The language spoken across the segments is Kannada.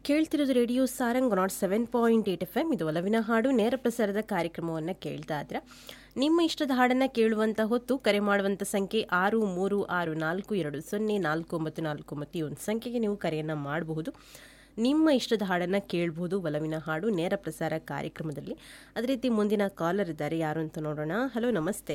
ಕೇಳ್ತಿರೋದು radio Sarang nought seven point eight F M ಇದು ಒಲವಿನ ಹಾಡು ನೇರ ಪ್ರಸಾರದ ಕಾರ್ಯಕ್ರಮವನ್ನು ಕೇಳ್ತಾ ಇದ್ರೆ ನಿಮ್ಮ ಇಷ್ಟದ ಹಾಡನ್ನು ಕೇಳುವಂಥ ಹೊತ್ತು ಕರೆ ಮಾಡುವಂಥ ಸಂಖ್ಯೆ ಆರು ಮೂರು ಆರು ನಾಲ್ಕು ಎರಡು ಸೊನ್ನೆ ನಾಲ್ಕು ಒಂಬತ್ತು ನಾಲ್ಕು ಒಂಬತ್ತು ಈ ಒಂದು ಸಂಖ್ಯೆಗೆ ನೀವು ಕರೆಯನ್ನು ಮಾಡಬಹುದು ನಿಮ್ಮ ಇಷ್ಟದ ಹಾಡನ್ನು ಕೇಳಬಹುದು ಒಲವಿನ ಹಾಡು ನೇರ ಪ್ರಸಾರ ಕಾರ್ಯಕ್ರಮದಲ್ಲಿ ಅದೇ ರೀತಿ ಮುಂದಿನ ಕಾಲರ್ ಇದ್ದಾರೆ ಯಾರು ಅಂತ ನೋಡೋಣ ಹಲೋ ನಮಸ್ತೆ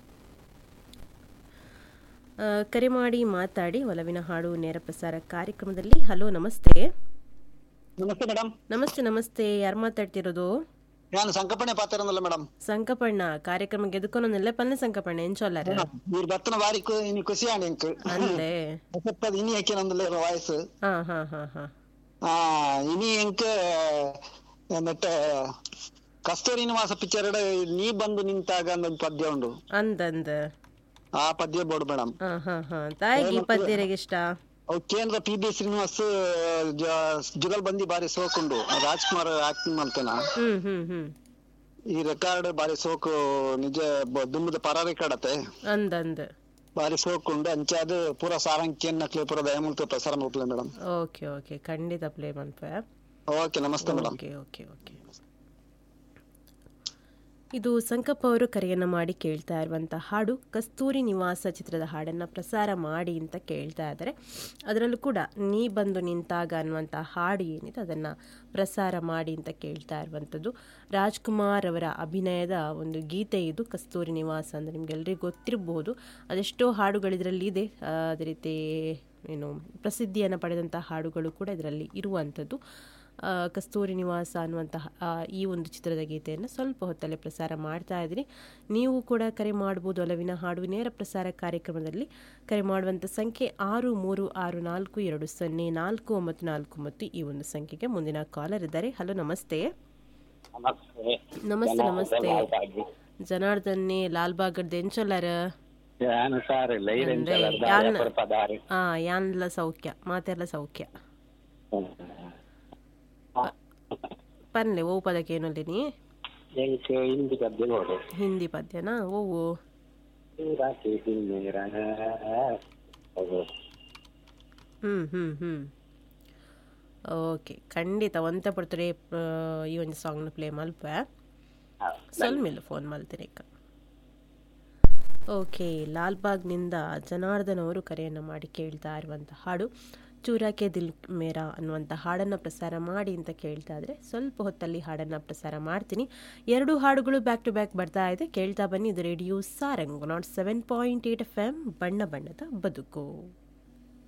ಆ, ಕರೆ ಮಾಡಿ ಮಾತಾಡಿ ಒಲವಿನ ಹಾಡು ನೇರ ಪ್ರಸಾರ ಕಾರ್ಯಕ್ರಮದಲ್ಲಿ ಹಲೋ ನಮಸ್ತೆ ನಮಸ್ತೆ ಮೇಡಮ್ ನಮಸ್ತೆ ನಮಸ್ತೆ ಯಾರು ಮಾತಾಡ್ತಿರೋದು ನಾನು ಸಂಕಪಣೆ ಪಾತ್ರನಲ್ಲ ಮೇಡಮ್ ಸಂಕಪಣ್ಣ ಕಾರ್ಯಕ್ರಮ ಗೆದುಕೊನೊಂದೆಲ್ಲ ಪನ್ನ ಸಂಕಪಣ್ಣ ಎಂಚೊಲ್ಲಾರ మీరు బతున వారికి ఇని ఖుషి అండి ఇంక ಅಂದೆ చెప్పది ఇని ఎక్కినందులో వాయిస్ ಹಾ ಹಾ ಹಾ ಹಾ ఆ ఇని ఇంక എന്നിട്ട് ಕಸ್ತೂರಿ ನಿವಾಸ ಪಿಕ್ಚರ್ ನೀ ಬಂದು ನಿಂತಾಗ ಅನ್ನೋ ಪದ್ಯ ಉಂಡು ಅಂದಂದ ಆ ಪದ್ಯ ಬೋರ್ಡ್ ಮೇಡಮ್ ಹಾ ಹಾ ಹಾ ತಾಯಿಗೆ ಈ ಪದ್ಯರಿಗೆ ಇಷ್ಟ ಅವು ಕೇಂದ್ರ ಪಿ ಬಿ ಶ್ರೀನಿವಾಸ್ ಜುಗಲ್ ಬಂದಿ ಬಾರಿ ಸೋಕುಂಡು ರಾಜ್ಕುಮಾರ್ ಆಕ್ಟಿಂಗ್ ಮಾಡ್ತೇನ ಹ್ಮ್ ಹ್ಮ್ ಹ್ಮ್ ಈ ರೆಕಾರ್ಡ್ ಬಾರಿ ಸೋಕು ನಿಜ ಬ- ದುಮ್ಮದ ಪರ ರೆಕಾರ್ಡ್ ಅತ್ತೆ ಅಂದಂದ ಬಾರಿ ಸೋಕುಂಡು ಅಂಚಾದ ಪೂರ ಸಾರಂಕಿಯನ್ನ ಪೂರ ದಯಮೂರ್ತಿ ಪ್ರಸಾರ ಮಾಡ್ತೇವೆ ಮೇಡಮ್ ಓಕೆ ಓಕೆ ಖಂಡಿತ ಪ್ಲೇ ಮಾಡ್ಪೆ ಓಕೆ ನಮಸ್ತೆ ಮೇಡಮ್ ಓಕೆ ಓಕೆ ಓಕೆ ಇದು ಸಂಕಪ್ಪ ಅವರು ಕರೆಯನ್ನು ಮಾಡಿ ಕೇಳ್ತಾ ಇರುವಂಥ ಹಾಡು ಕಸ್ತೂರಿ ನಿವಾಸ ಚಿತ್ರದ ಹಾಡನ್ನು ಪ್ರಸಾರ ಮಾಡಿ ಅಂತ ಕೇಳ್ತಾ ಇದ್ದಾರೆ ಅದರಲ್ಲೂ ಕೂಡ ನೀ ಬಂದು ನಿಂತಾಗ ಅನ್ನುವಂಥ ಹಾಡು ಏನಿದೆ ಅದನ್ನು ಪ್ರಸಾರ ಮಾಡಿ ಅಂತ ಕೇಳ್ತಾ ಇರುವಂಥದ್ದು ರಾಜ್ಕುಮಾರ್ ಅವರ ಅಭಿನಯದ ಒಂದು ಗೀತೆ ಇದು ಕಸ್ತೂರಿ ನಿವಾಸ ಅಂದರೆ ನಿಮಗೆಲ್ಲರಿಗೂ ಗೊತ್ತಿರಬಹುದು ಅದೆಷ್ಟೋ ಹಾಡುಗಳು ಇದರಲ್ಲಿ ಇದೆ ಆ, ಅದೇ ರೀತಿ ಏನು ಪ್ರಸಿದ್ಧಿಯನ್ನು ಪಡೆದಂಥ ಹಾಡುಗಳು ಕೂಡ ಇದರಲ್ಲಿ ಇರುವಂಥದ್ದು ಆ, ಕಸ್ತೂರಿ ನಿವಾಸ ಅನ್ನುವಂತಹ ಆ, ಈ ಒಂದು ಚಿತ್ರದ ಗೀತೆಯನ್ನು ಸ್ವಲ್ಪ ಹೊತ್ತಲ್ಲೇ ಪ್ರಸಾರ ಮಾಡ್ತಾ ಇದ್ದೀನಿ ನೀವು ಕೂಡ ಕರೆ ಮಾಡ್ಬೋದು ಒಲವಿನ ಹಾಡು ನೇರ ಪ್ರಸಾರ ಕಾರ್ಯಕ್ರಮದಲ್ಲಿ ಕರೆ ಮಾಡುವಂಥ ಸಂಖ್ಯೆ ಆರು ಮೂರು ಆರು ನಾಲ್ಕು ಎರಡು ಸೊನ್ನೆ ನಾಲ್ಕು ಒಂಬತ್ತು ನಾಲ್ಕು ಒಂಬತ್ತು ಈ ಒಂದು ಸಂಖ್ಯೆಗೆ ಮುಂದಿನ ಕಾಲರ್ ಇದ್ದಾರೆ ಹಲೋ ನಮಸ್ತೆ ನಮಸ್ತೆ ನಮಸ್ತೆ ನಮಸ್ತೆ ಲಾಲ್ಬಾಗಿ. ಜನಾರ್ದನ್ನೇ ಲಾಲ್ಬಾಗರ್ದು ಎಂಚೊಲ್ಲಾರ ನಾನು ಸಾರ್ ಇಲ್ಲ ಅಂದ್ರೆ ಇರೆಂಚಲ ಯಾನ್- ದಾರಿ ಪದಾರಿ ಆ ಯಾನ್ಲ ಸೌಖ್ಯ ಮಾತೆಲ್ಲ ಸೌಖ್ಯ ಪನ್ಲೆ ಓ ಪದಕ್ಕೆ ಏನೊಲ್ಲಿ ನೀ ಎಂಕ್ ಹಿಂದಿ ಪದ್ಯ ನೋಡು ಹಿಂದಿ ಪದ್ಯನಾ ಓವು ರಾತ್ರಿ ತಿನ್ನೇರ ಹೌದು. ಹ್ಮ್ ಹ್ಮ್ ಹ್ಮ್ ಓಕೆ ಖಂಡಿತ ಒಂತ ಪಡ್ತಾರೆ ಈ ಒಂದು ಸಾಂಗ್ನ ಪ್ಲೇ ಮಲ್ಪ ಹಾ. ಸ್ವಲ್ಪ ಫೋನ್ ಮಾಡ್ತೀನಿ ಈಗ ಓಕೆ ಲಾಲ್ಬಾಗ್ನಿಂದ ಜನಾರ್ದನ್ ಅವರು ಕರೆಯನ್ನು ಮಾಡಿ ಕೇಳ್ತಾ ಇರುವಂಥ ಹಾಡು ಚೂರಾಕೆ ದಿಲ್ ಮೇರಾ ಅನ್ನುವಂಥ ಹಾಡನ್ನು ಪ್ರಸಾರ ಮಾಡಿ ಅಂತ ಕೇಳ್ತಾ ಇದ್ರೆ ಸ್ವಲ್ಪ ಹೊತ್ತಲ್ಲಿ ಹಾಡನ್ನು ಪ್ರಸಾರ ಮಾಡ್ತೀನಿ ಎರಡು ಹಾಡುಗಳು ಬ್ಯಾಕ್ ಟು ಬ್ಯಾಕ್ ಬರ್ತಾ ಇದೆ ಕೇಳ್ತಾ ಬನ್ನಿ ಇದು radio Sarang nought seven point eight F M ಬಣ್ಣ ಬಣ್ಣದ ಬದುಕು